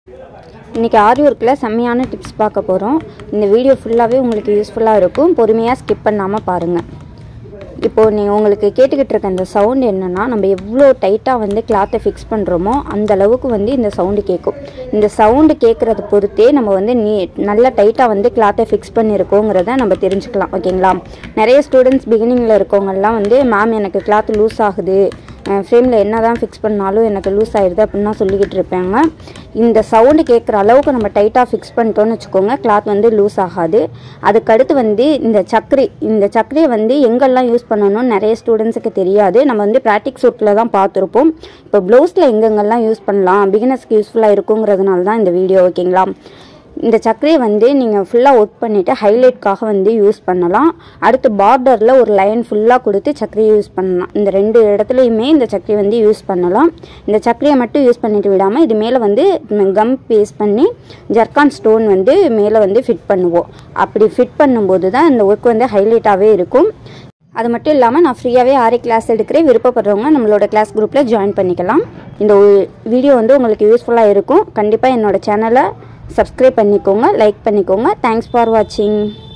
இன்றைக்கி ஆரி ஒர்க்கில் செம்மையான டிப்ஸ் பார்க்க போகிறோம் இந்த வீடியோ ஃபுல்லாகவே உங்களுக்கு யூஸ்ஃபுல்லாக இருக்கும் பொறுமையாக ஸ்கிப் பண்ணாமல் பாருங்கள் இப்போது நீங்கள் உங்களுக்கு கேட்டுக்கிட்டு இருக்க இந்த சவுண்ட் என்னென்னா நம்ம எவ்வளோ டைட்டாக வந்து கிளாத்தை ஃபிக்ஸ் பண்ணுறோமோ அந்த அளவுக்கு வந்து இந்த சவுண்டு கேட்கும் இந்த சவுண்டு கேட்குறத பொறுத்தே நம்ம வந்து நீ நல்லா டைட்டாக வந்து கிளாத்தை ஃபிக்ஸ் பண்ணியிருக்கோங்கிறத நம்ம தெரிஞ்சுக்கலாம் ஓகேங்களா நிறைய ஸ்டூடெண்ட்ஸ் பிகினிங்கில் இருக்கவங்கெல்லாம் வந்து மேம் எனக்கு கிளாத் லூஸ் ஆகுது ஃப்ரேமில் என்ன தான் ஃபிக்ஸ் பண்ணாலும் எனக்கு லூஸ் ஆயிடுது அப்படின்னா சொல்லிக்கிட்டு இருப்பாங்க இந்த சவுண்டு கேட்குற அளவுக்கு நம்ம டைட்டாக ஃபிக்ஸ் பண்ணிட்டோம்னு வச்சுக்கோங்க கிளாத் வந்து லூஸ் ஆகாது அதுக்கடுத்து வந்து இந்த சக்கரை இந்த சக்கரையை வந்து எங்கெல்லாம் யூஸ் பண்ணணும்னு நிறைய ஸ்டூடெண்ட்ஸுக்கு தெரியாது நம்ம வந்து ப்ராக்டிக்ஸ் ஒர்க்கில் தான் பார்த்துருப்போம் இப்போ ப்ளவுஸில் எங்கெங்கெல்லாம் யூஸ் பண்ணலாம் பிகினர்ஸ்க்கு யூஸ்ஃபுல்லாக இருக்குங்கிறதுனால தான் இந்த வீடியோ ஓகேங்களா இந்த சக்கரையை வந்து நீங்கள் ஃபுல்லாக ஒர்க் பண்ணிவிட்டு ஹைலைட்காக வந்து யூஸ் பண்ணலாம் அடுத்து பார்டரில் ஒரு லைன் ஃபுல்லாக கொடுத்து சக்கரையை யூஸ் பண்ணலாம் இந்த ரெண்டு இடத்துலையுமே இந்த சக்கரையை வந்து யூஸ் பண்ணலாம் இந்த சக்கரையை மட்டும் யூஸ் பண்ணிட்டு விடாமல் இது மேலே வந்து கம் பேஸ்ட் பண்ணி ஜர்கான் ஸ்டோன் வந்து மேலே வந்து ஃபிட் பண்ணுவோம் அப்படி ஃபிட் பண்ணும்போது தான் இந்த ஒர்க் வந்து ஹைலைட்டாகவே இருக்கும் அது மட்டும் இல்லாமல் நான் ஃப்ரீயாகவே ஆரி கிளாஸ் எடுக்கிறேன் விருப்பப்படுறவங்க நம்மளோட கிளாஸ் குரூப்பில் ஜாயின் பண்ணிக்கலாம் இந்த வீடியோ வந்து உங்களுக்கு யூஸ்ஃபுல்லாக இருக்கும் கண்டிப்பாக என்னோட சேனலை சப்ஸ்கிரைப் பண்ணிக்கோங்க லைக் பண்ணிக்கோங்க தேங்க்ஸ் ஃபார் வாட்சிங்